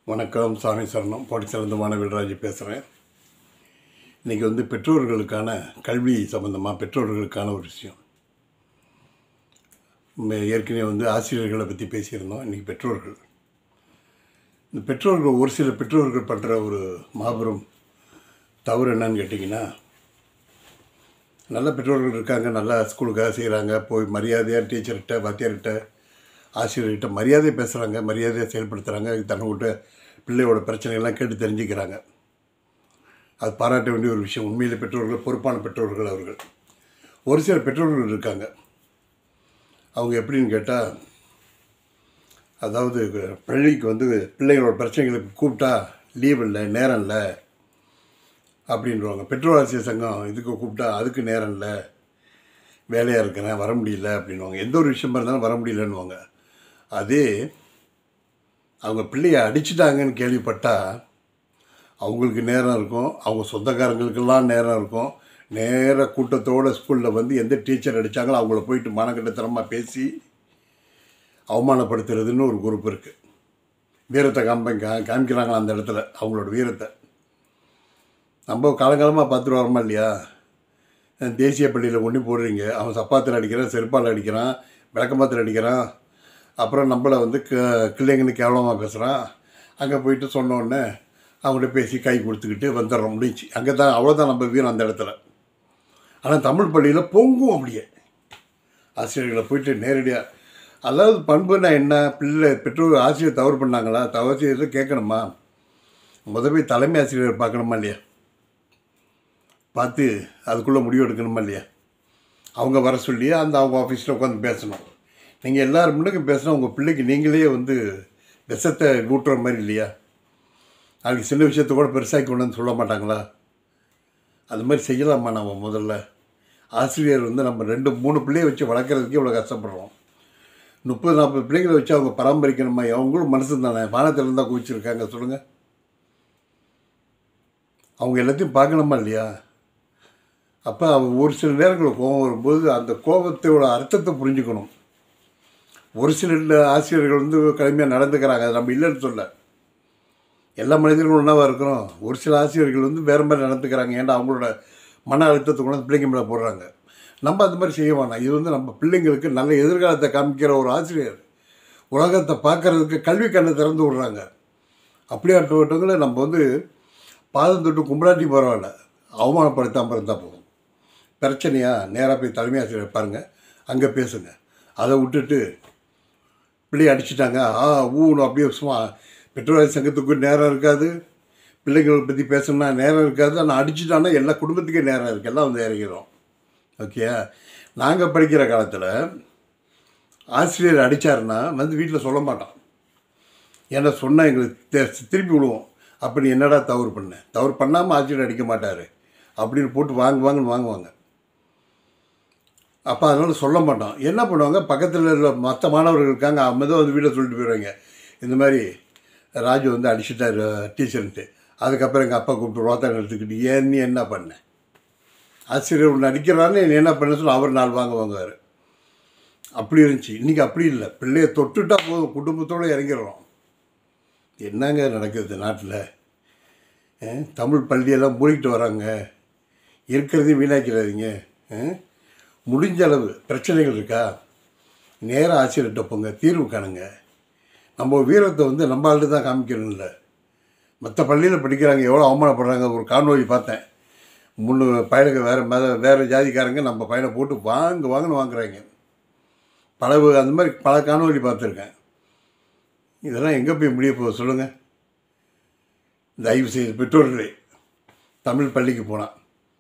வணக்கம் சாமி சரணம் போட்டி சிறந்த மாணவியல்ராஜ் பேசுகிறேன் இன்றைக்கி வந்து பெற்றோர்களுக்கான கல்வி சம்மந்தமாக பெற்றோர்களுக்கான ஒரு விஷயம் ம- ஏற்கனவே வந்து ஆசிரியர்களை பற்றி பேசியிருந்தோம் இன்றைக்கி பெற்றோர்கள் இந்த பெற்றோர்கள் ஒரு சில பெற்றோர்கள் பண்ணுற ஒரு மாபெரும் தவறு என்னன்னு கேட்டிங்கன்னா நல்ல பெற்றோர்கள் இருக்காங்க நல்லா ஸ்கூலுக்காக செய்கிறாங்க போய் மரியாதையாக டீச்சர்கிட்ட வாத்தியார்கிட்ட ஆசிரியர்கிட்ட மரியாதை பேசுகிறாங்க மரியாதையாக செயல்படுத்துகிறாங்க தன்னோட பிள்ளையோட பிரச்சனைகள்லாம் கேட்டு தெரிஞ்சுக்கிறாங்க அது பாராட்ட வேண்டிய ஒரு விஷயம் உண்மையிலே பெற்றோர்கள் பொறுப்பான பெற்றோர்கள் அவர்கள் ஒரு சில பெற்றோர்கள் இருக்காங்க அவங்க எப்படின்னு கேட்டால் அதாவது பள்ளிக்கு வந்து பிள்ளைகளோட பிரச்சனைகளுக்கு கூப்பிட்டா லீவ் இல்லை நேரம் இல்லை அப்படின்றவாங்க பெற்றோர் ஆசிரியர் சங்கம் இதுக்கு கூப்பிட்டா அதுக்கு நேரம் இல்லை வேலையாக இருக்கிறேன் வர முடியல அப்படின்வாங்க எந்த ஒரு விஷயமா இருந்தாலும் வர முடியலன்னுவாங்க அதே அவங்க பிள்ளைய அடிச்சிட்டாங்கன்னு கேள்விப்பட்டால் அவங்களுக்கு நேரம் இருக்கும் அவங்க சொந்தக்காரங்களுக்கெல்லாம் நேரம் இருக்கும் நேர கூட்டத்தோட ஸ்கூலில் வந்து எந்த டீச்சர் அடித்தாங்களோ அவங்கள போயிட்டு மானக்கட்டத்தனமாக பேசி அவமானப்படுத்துறதுன்னு ஒரு குரூப் இருக்குது வீரத்தை காமி காமிக்கிறாங்களா அந்த இடத்துல அவங்களோட வீரத்தை நம்ம காலங்காலமாக பார்த்துட்டு வரோமா இல்லையா தேசிய பள்ளியில் கொண்டு போடுறீங்க அவன் சப்பாத்தில் அடிக்கிறான் செருப்பால் அடிக்கிறான் விளக்கமாத்தில் அடிக்கிறான் அப்புறம் நம்மளை வந்து க கிள்ளைங்கன்னு கேவலமாக பேசுகிறான் அங்கே போயிட்டு சொன்ன உடனே அவங்கள்ட்ட பேசி கை கொடுத்துக்கிட்டு வந்துடுறோம் முடிஞ்சு அங்கே தான் அவ்வளோதான் நம்ம வீரம் அந்த இடத்துல ஆனால் தமிழ் பள்ளியில் பொங்கும் அப்படியே ஆசிரியர்களை போயிட்டு நேரடியாக அதாவது பண்புனா என்ன பிள்ளை பெற்றோர் ஆசிரியர் தவறு பண்ணாங்களா தவறு கேட்கணுமா முத போய் தலைமை ஆசிரியர் பார்க்கணுமா இல்லையா பார்த்து அதுக்குள்ளே முடிவு எடுக்கணுமா இல்லையா அவங்க வர சொல்லி அந்த அவங்க ஆஃபீஸில் உட்காந்து பேசணும் நீங்கள் எல்லாரும் முன்னுக்கு பேசினா உங்கள் பிள்ளைக்கு நீங்களே வந்து விஷத்தை ஊட்டுற மாதிரி இல்லையா அதுக்கு சின்ன விஷயத்த கூட பெருசாக்கி கொண்டு வந்து சொல்ல மாட்டாங்களா அது மாதிரி செய்யலாமா நம்ம முதல்ல ஆசிரியர் வந்து நம்ம ரெண்டு மூணு பிள்ளைய வச்சு வளர்க்குறதுக்கே இவ்வளோ கஷ்டப்படுறோம் முப்பது நாற்பது பிள்ளைங்களை வச்சு அவங்க பராமரிக்கணுமா அவங்களும் மனசு தானே வானத்தில் இருந்தால் குவிச்சிருக்காங்க சொல்லுங்கள் அவங்க எல்லாத்தையும் பார்க்கணுமா இல்லையா அப்போ அவங்க ஒரு சில நேரங்களில் கோபம் வரும்போது அந்த கோபத்தோட அர்த்தத்தை புரிஞ்சுக்கணும் ஒரு சில ஆசிரியர்கள் வந்து கடுமையாக நடந்துக்கிறாங்க அது நம்ம இல்லைன்னு சொல்ல எல்லா மனிதர்களும் ஒன்றாவா இருக்கிறோம் ஒரு சில ஆசிரியர்கள் வந்து வேறு மாதிரி நடந்துக்கிறாங்க ஏன்டா அவங்களோட மன அழுத்தத்தை கொண்டு வந்து பிள்ளைங்க மேலே போடுறாங்க நம்ம அந்த மாதிரி செய்ய வேணாம் இது வந்து நம்ம பிள்ளைங்களுக்கு நல்ல எதிர்காலத்தை காமிக்கிற ஒரு ஆசிரியர் உலகத்தை பார்க்கறதுக்கு கல்வி கண்ணை திறந்து விடுறாங்க அப்படியாட்டவங்களை நம்ம வந்து பாதம் தொட்டு கும்பிடாட்டி பரவாயில்ல அவமானப்படுத்தாமல் இருந்தால் போதும் பிரச்சனையா நேராக போய் தலைமை ஆசிரியர் பாருங்கள் அங்கே பேசுங்க அதை விட்டுட்டு பிள்ளைய அடிச்சிட்டாங்க ஆ ஊன்னு அப்படியே சும்மா பெற்றோர் சங்கத்துக்கு நேரம் இருக்காது பிள்ளைங்களை பற்றி பேசணும்னா நேரம் இருக்காது ஆனால் அடிச்சிட்டான்னா எல்லா குடும்பத்துக்கே நேரம் இருக்குது எல்லாம் வந்து இறங்கிடும் ஓகே நாங்கள் படிக்கிற காலத்தில் ஆசிரியர் அடித்தாருன்னா வந்து வீட்டில் சொல்ல மாட்டோம் ஏன்னா சொன்னால் எங்களுக்கு தெ- திருப்பி விடுவோம் அப்போ நீ என்னடா தவறு பண்ண தவறு பண்ணாமல் ஆசிரியர் அடிக்க மாட்டார் அப்படின்னு போட்டு வாங்கு வாங்கன்னு வாங்குவாங்க அப்போ அதனால் சொல்ல மாட்டோம் என்ன பண்ணுவாங்க பக்கத்தில் உள்ள மற்ற மாணவர்கள் இருக்காங்க அவங்க வந்து வீட்டில் சொல்லிட்டு போயிடுவாங்க இந்த மாதிரி ராஜு வந்து அடிச்சிட்டாரு டீச்சர்ன்ட்டு அதுக்கப்புறம் எங்கள் அப்பா கூப்பிட்டு ரோத்தான் எடுத்துக்கிட்டு ஏன் நீ என்ன பண்ண ஆசிரியர் ஒன்று அடிக்கிறான்னு நீ என்ன பண்ண சொல்லி அவர் நாள் வாங்க வாங்குவார் அப்படி இருந்துச்சு இன்றைக்கி அப்படி இல்லை பிள்ளைய தொட்டுட்டா போதும் குடும்பத்தோடு இறங்கிடுறோம் என்னங்க நடக்குது நாட்டில் தமிழ் பள்ளியெல்லாம் மூடிக்கிட்டு வராங்க இருக்கிறதையும் வீணாக்கிறாதீங்க அஹ்? முடிஞ்ச அளவு பிரச்சனைகள் இருக்கா நேராக ஆசிரியர்கிட்ட போங்க தீர்வு காணுங்க நம்ம வீரத்தை வந்து நம்ம ஆள்கிட்ட தான் காமிக்கணும் இல்லை மற்ற பள்ளியில் படிக்கிறாங்க எவ்வளோ அவமானப்படுறாங்க ஒரு காணொலி பார்த்தேன் முன்னு பையனுக்கு வேறு மேலே வேறு ஜாதிக்காரங்க நம்ம பையனை போட்டு வாங்க வாங்கன்னு வாங்குறாங்க பல அந்த மாதிரி பல காணொலி பார்த்துருக்கேன் இதெல்லாம் எங்கே போய் முடிய போகுது சொல்லுங்கள் தயவு செய்து பெற்றோர்களே தமிழ் பள்ளிக்கு போனால்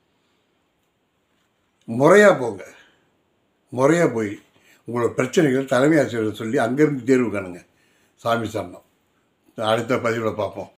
முறையாக போங்க முறையாக போய் உங்களோட பிரச்சனைகள் தலைமை ஆசிரியர் சொல்லி அங்கேருந்து தேர்வு காணுங்க சாமி சரணம் அடுத்த பதிவில் பார்ப்போம்